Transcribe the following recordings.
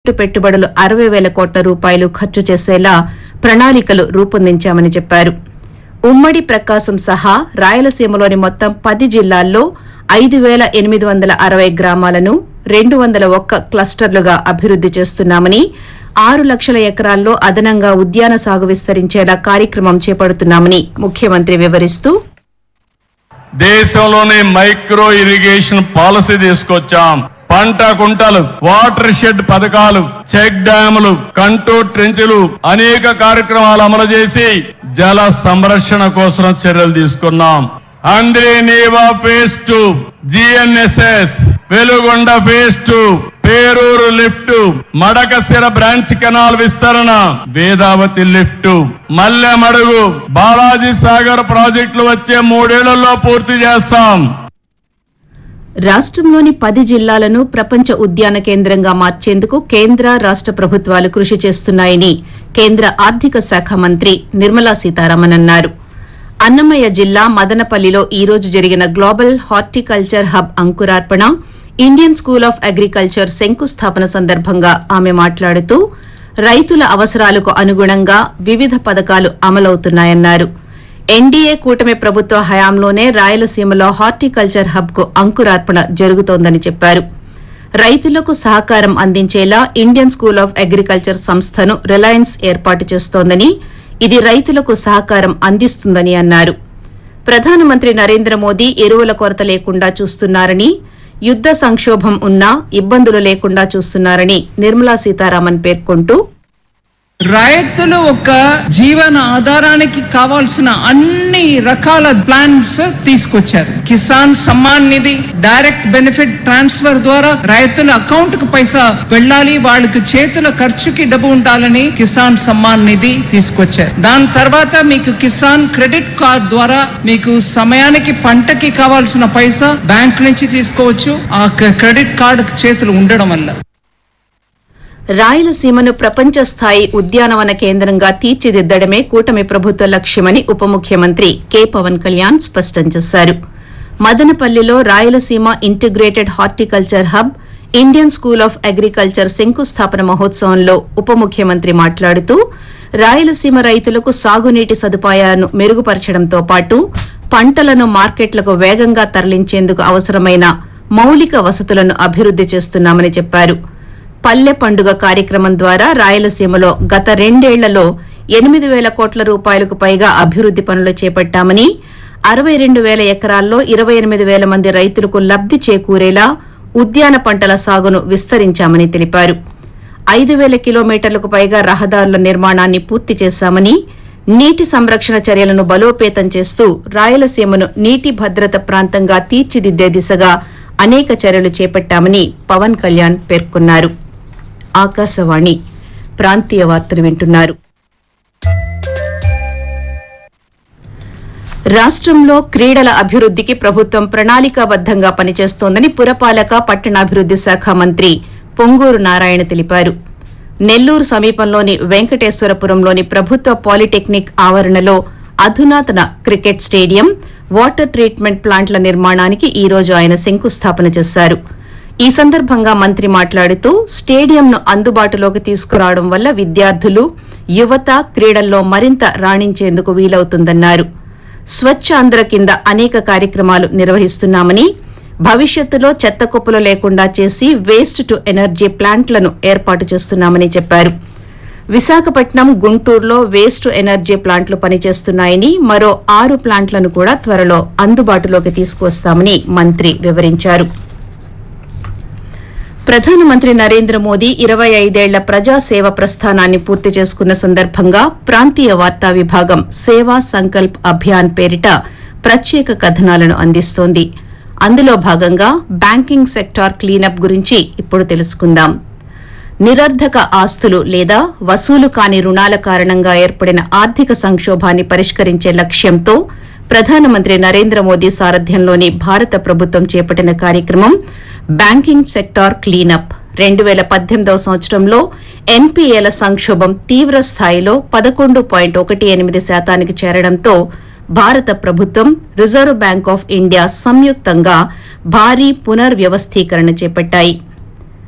private పెట్టుబడులు అరవై వేల కోట్ల రూపాయలు ఖర్చు చేసేలా ప్రణాళికలు రూపొందించామని చెప్పారు ఉమ్మడి ప్రకాశం సహా రాయలసీమలోని మొత్తం పది జిల్లాల్లో ఐదు వేల ఎనిమిది వందల అరవై గ్రామాలను రెండు వందల ఒక్క క్లస్టర్లుగా అభివృద్ది చేస్తున్నామని ఆరు లక్షల ఎకరాల్లో అదనంగా ఉద్యాన సాగు విస్తరించేలా కార్యక్రమం చేపడుతున్నామని ముఖ్యమంత్రి వివరిస్తూ దేశంలోనే మైక్రో ఇరిగేషన్ పాలసీ తీసుకొచ్చాం పంట కుంటలు వాటర్ షెడ్ పథకాలు చెక్ డ్యాములు కంటూర్ ట్రెంచులు అనేక కార్యక్రమాలు అమలు చేసి జల సంరక్షణ కోసం చర్యలు తీసుకున్నాం Handri Neeva phase two GNSS Veligonda phase two Peruru lift Madakasira branch canal విస్తరణ వేదావతి లిఫ్ట్ మల్లెమడుగు బాలాజీ సాగర్ ప్రాజెక్టులు వచ్చే మూడేళ్లలో పూర్తి చేస్తాం రాష్ట్రంలోని పది జిల్లాలను ప్రపంచ ఉద్యాన కేంద్రంగా మార్చేందుకు కేంద్ర రాష్ట ప్రభుత్వాలు కృషి చేస్తున్నాయని కేంద్ర ఆర్థిక శాఖ మంత్రి నిర్మలా సీతారామన్ అన్నారు అన్నమయ్య జిల్లా మదనపల్లిలో ఈ రోజు జరిగిన గ్లోబల్ హార్టికల్చర్ హబ్ అంకురార్పణ ఇండియన్ స్కూల్ ఆఫ్ అగ్రికల్చర్ శంకుస్థాపన సందర్భంగా ఆమె మాట్లాడుతూ రైతుల అవసరాలకు అనుగుణంగా వివిధ పథకాలు అమలవుతున్నాయన్నారు ఎన్డీఏ కూటమి ప్రభుత్వ హయాంలోనే రాయలసీమలో హార్టికల్చర్ హబ్ కు అంకురార్పణ జరుగుతోందని చెప్పారు రైతులకు సహకారం అందించేలా ఇండియన్ స్కూల్ ఆఫ్ అగ్రికల్చర్ సంస్థను రిలయన్స్ ఏర్పాటు చేస్తోందని ఇది రైతులకు సహకారం అందిస్తుందని అన్నారు ప్రధానమంత్రి నరేంద్ర మోదీ ఎరువుల కొరత లేకుండా చూస్తున్నారని యుద్ద సంక్షోభం ఉన్నా ఇబ్బందులు లేకుండా చూస్తున్నారని నిర్మలా సీతారామన్ పేర్కొంటూ రైతులు ఒక జీవన ఆధారానికి కావాల్సిన అన్ని రకాల ప్లాన్స్ తీసుకొచ్చారు Kisan Samman Nidhi direct benefit transfer ద్వారా రైతుల అకౌంట్ కు పైసా వెళ్ళాలి వాళ్ళకి చేతుల ఖర్చుకి డబ్బు ఉండాలని కిసాన్ సమ్మాన్ నిధి తీసుకొచ్చారు దాని తర్వాత మీకు కిసాన్ క్రెడిట్ కార్డ్ ద్వారా మీకు సమయానికి పంటకి కావాల్సిన పైసా బ్యాంక్ నుంచి తీసుకోవచ్చు ఆ క్రెడిట్ కార్డు చేతులు ఉండడం వల్ల రాయలసీమను ప్రపంచ స్థాయి ఉద్యానవన కేంద్రంగా తీర్చిదిద్దడమే కూటమి ప్రభుత్వ లక్ష్యమని ఉప ముఖ్యమంత్రి కె పవన్ కళ్యాణ్ స్పష్టం చేశారు మదనపల్లిలో Rayalaseema integrated horticulture hub Indian school of agriculture శంకుస్థాపన మహోత్సవంలో ఉప ముఖ్యమంత్రి మాట్లాడుతూ రాయలసీమ రైతులకు సాగునీటి సదుపాయాలను మెరుగుపరచడంతో పాటు పంటలను మార్కెట్లకు వేగంగా తరలించేందుకు అవసరమైన మౌలిక వసతులను అభివృద్ది చేస్తున్నామని చెప్పారు పల్లె పండుగ కార్యక్రమం ద్వారా రాయలసీమలో గత రెండేళ్లలో ఎనిమిది వేల కోట్ల రూపాయలకు పైగా అభివృద్ది పనులు చేపట్టామని అరవై రెండు వేల ఎకరాల్లో ఇరవై ఎనిమిది వేల మంది రైతులకు లబ్ది చేకూరేలా ఉద్యాన పంటల సాగును విస్తరించామని తెలిపారు ఐదు వేల కిలోమీటర్లకు పైగా రహదారుల నిర్మాణాన్ని పూర్తి చేశామని నీటి సంరక్షణ చర్యలను బలోపేతం చేస్తూ రాయలసీమను నీటి భద్రత ప్రాంతంగా తీర్చిదిద్దే దిశగా అనేక చర్యలు చేపట్టామని పవన్ కళ్యాణ్ పేర్కొన్నారు ఆకాశవాణి ప్రాంతీయ వార్తలు వింటున్నారు రాష్ట్రంలో క్రీడల అభివృద్దికి ప్రభుత్వం ప్రణాళికాబద్దంగా పనిచేస్తోందని పురపాలక పట్టణాభివృద్ది శాఖ మంత్రి పొంగూరు నారాయణ తెలిపారు నెల్లూరు సమీపంలోని వెంకటేశ్వరపురంలోని ప్రభుత్వ పాలిటెక్నిక్ ఆవరణలో అధునాతన క్రికెట్ స్టేడియం వాటర్ ట్రీట్మెంట్ ప్లాంట్ల నిర్మాణానికి ఈ రోజు ఆయన శంకుస్థాపన చేశారు ఈ సందర్భంగా మంత్రి మాట్లాడుతూ స్టేడియంను అందుబాటులోకి తీసుకురావడం వల్ల విద్యార్థులు యువత క్రీడల్లో మరింత రాణించేందుకు వీలవుతుందన్నారు స్వచ్ఛ ఆంధ్ర కింద అనేక కార్యక్రమాలు నిర్వహిస్తున్నామని భవిష్యత్తులో చెత్త కుప్పలు లేకుండా చేసి వేస్ట్ టు ఎనర్జీ ప్లాంట్లను ఏర్పాటు చేస్తున్నామని చెప్పారు విశాఖపట్నం గుంటూరులో వేస్ట్ టు ఎనర్జీ ప్లాంట్లు పనిచేస్తున్నాయని మరో ఆరు ప్లాంట్లను కూడా త్వరలో అందుబాటులోకి తీసుకువస్తామని మంత్రి వివరించారు ప్రధానమంత్రి నరేంద్ర మోదీ ఇరవై ఐదేళ్ల ప్రజాసేవ ప్రస్థానాన్ని పూర్తి చేసుకున్న సందర్భంగా ప్రాంతీయ వార్తా విభాగం సేవా సంకల్ప్ అభియాన్ పేరిట ప్రత్యేక కథనాలను అందిస్తోంది అందులో భాగంగా బ్యాంకింగ్ సెక్టార్ క్లీనప్ గురించి ఇప్పుడు తెలుసుకుందాం నిరర్ధక ఆస్తులు లేదా వసూలు కాని రుణాల కారణంగా ఏర్పడిన ఆర్థిక సంక్షోభాన్ని పరిష్కరించే లక్ష్యంతో ప్రధానమంత్రి నరేంద్ర మోదీ సారథ్యంలోని భారత ప్రభుత్వం చేపట్టిన కార్యక్రమం బ్యాంకింగ్ సెక్టార్ క్లీనప్ రెండు వేల పద్దెనిమిదవ సంవత్సరంలో ఎన్పీఏల సంక్షోభం తీవ్ర స్థాయిలో పదకొండు పాయింట్ ఒకటి ఎనిమిది శాతానికి చేరడంతో భారత ప్రభుత్వం రిజర్వ్ బ్యాంక్ ఆఫ్ ఇండియా సంయుక్తంగా భారీ పునర్వ్యవస్థీకరణ చేపట్టాయి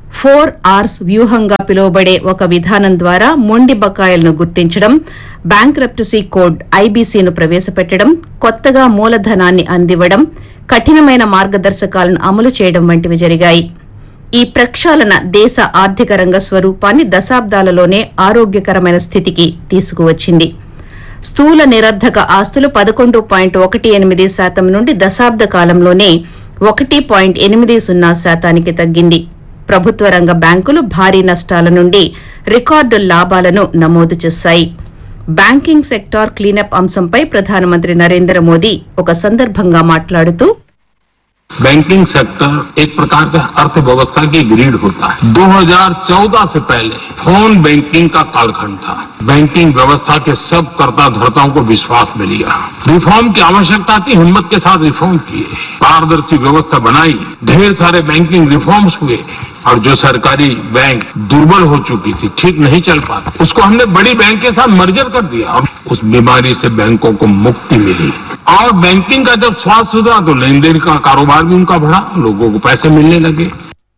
ఫోర్ ఆర్స్ వ్యూహంగా పిలువబడే ఒక విధానం ద్వారా మొండి బకాయిలను గుర్తించడం బ్యాంక్రప్టసీ కోడ్ ఐబీసీను ప్రవేశపెట్టడం కొత్తగా మూలధనాన్ని అందివ్వడం కఠినమైన మార్గదర్శకాలను అమలు చేయడం వంటివి జరిగాయి ఈ ప్రక్షాళన దేశ ఆర్థిక రంగ స్వరూపాన్ని దశాబ్దాలలోనే ఆరోగ్యకరమైన స్థితికి తీసుకువచ్చింది స్థూల నిరర్ధక ఆస్తులు పదకొండు పాయింట్ ఒకటి ఎనిమిది శాతం నుండి దశాబ్ద కాలంలోనే ఒకటి పాయింట్ ఎనిమిది సున్నా శాతానికి తగ్గింది ప్రభుత్వ రంగ బ్యాంకులు భారీ నష్టాల నుండి రికార్డు లాభాలను నమోదు చేశాయి బ్యాంకింగ్ సెక్టార్ క్లీనప్ అంశంపై ప్రధానమంత్రి నరేంద్ర మోదీ ఒక సందర్భంగా మాట్లాడుతూ बैंकिंग सेक्टर एक प्रकार से अर्थव्यवस्था की ग्रीड होता है 2014 से पहले फोन बैंकिंग का कालखंड था बैंकिंग व्यवस्था के सब कर्ता धर्ताओं को विश्वास मिल गया रिफॉर्म की आवश्यकता थी हिम्मत के साथ रिफॉर्म किए पारदर्शी व्यवस्था बनाई ढेर सारे बैंकिंग रिफॉर्म्स हुए और जो सरकारी बैंक दुर्बल हो चुकी थी ठीक नहीं चल पाती उसको हमने बड़ी बैंक के साथ मर्जर कर दिया अब उस बीमारी से बैंकों को मुक्ति मिली और बैंकिंग का जब स्वास्थ्य सुधरा तो लेन देन का कारोबार भी उनका बढ़ा लोगों को पैसे मिलने लगे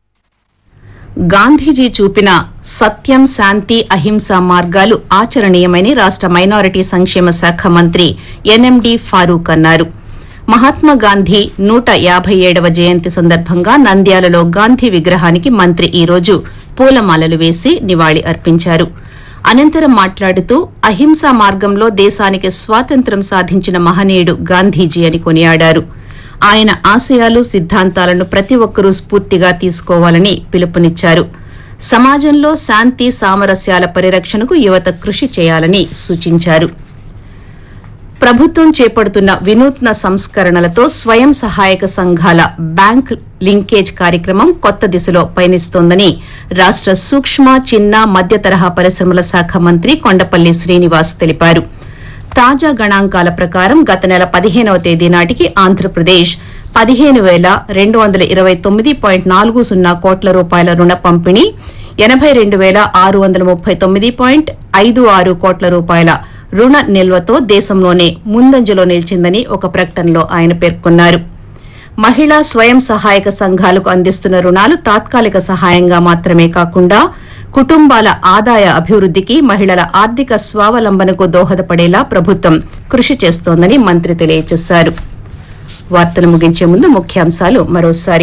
గాంధీజీ చూపిన సత్యం శాంతి అహింస మార్గాలు ఆచరణీయమని రాష్ట మైనారిటీ సంక్షేమ శాఖ మంత్రి ఎన్ఎండి ఫారూక్ అన్నారు మహాత్మా గాంధీ నూట యాభై ఏడవ జయంతి సందర్భంగా నంద్యాలలో గాంధీ విగ్రహానికి మంత్రి ఈ రోజు పూలమాలలు వేసి నివాళి అర్పించారు అనంతరం మాట్లాడుతూ అహింసా మార్గంలో దేశానికి స్వాతంత్ర్యం సాధించిన మహనీయుడు గాంధీజీ అని కొనియాడారు ఆయన ఆశయాలు సిద్ధాంతాలను ప్రతి ఒక్కరూ స్ఫూర్తిగా తీసుకోవాలని పిలుపునిచ్చారు సమాజంలో శాంతి సామరస్యాల పరిరక్షణకు యువత కృషి చేయాలని సూచించారు ప్రభుత్వం చేపడుతున్న వినూత్న సంస్కరణలతో స్వయం సహాయక సంఘాల బ్యాంక్ లింకేజ్ కార్యక్రమం కొత్త దిశలో పయనిస్తోందని రాష్ట సూక్ష్మ చిన్న మధ్య తరహా పరిశ్రమల శాఖ మంత్రి కొండపల్లి శ్రీనివాస్ తెలిపారు తాజా గణాంకాల ప్రకారం గత నెల పదిహేనవ తేదీ నాటికి ఆంధ్రప్రదేశ్ పదిహేను వేల రెండు వందల ఇరవై తొమ్మిది పాయింట్ నాలుగు సున్నా కోట్ల రూపాయల రుణ పంపిణీ ఎనబై రెండు వేల ఆరు వందల ముప్పై తొమ్మిది పాయింట్ ఐదు ఆరు కోట్ల రూపాయల రుణ నిల్వతో దేశంలోనే ముందంజలో నిలిచిందని ఒక ప్రకటనలో ఆయన పేర్కొన్నారు మహిళా స్వయం సహాయక సంఘాలకు అందిస్తున్న రుణాలు తాత్కాలిక సహాయంగా మాత్రమే కాకుండా కుటుంబాల ఆదాయ అభివృద్దికి మహిళల ఆర్థిక స్వావలంబనకు దోహదపడేలా ప్రభుత్వం కృషి చేస్తోందని మంత్రి తెలియజేశారు వార్తలు ముగించే ముందు ముఖ్యాంశాలు మరోసారి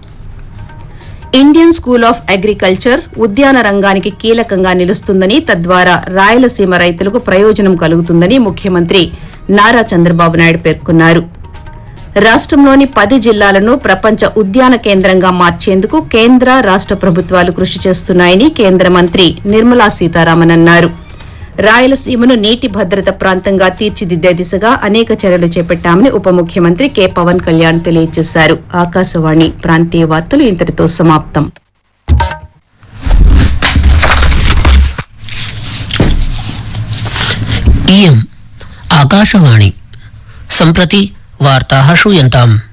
ఇండియన్ స్కూల్ ఆఫ్ అగ్రికల్చర్ ఉద్యాన రంగానికి కీలకంగా నిలుస్తుందని తద్వారా రాయలసీమ రైతులకు ప్రయోజనం కలుగుతుందని ముఖ్యమంత్రి నారా చంద్రబాబు నాయుడు పేర్కొన్నారు రాష్టంలోని పది జిల్లాలను ప్రపంచ ఉద్యాన కేంద్రంగా మార్చేందుకు కేంద్ర రాష్ట ప్రభుత్వాలు కృషి చేస్తున్నాయని కేంద్ర మంత్రి నిర్మలా సీతారామన్ అన్నారు రాయలసీమను నీటి భద్రత ప్రాంతంగా తీర్చిదిద్దే దిశగా అనేక చర్యలు చేపట్టామని ఉప ముఖ్యమంత్రి కె పవన్ కళ్యాణ్ తెలియజేశారు ఆకాశవాణి ప్రాంతీయ వార్తలు ఇంతటితో సమాప్తం इयम् आकाशवाणी सम्प्रति वार्ताः श्रूयन्ताम्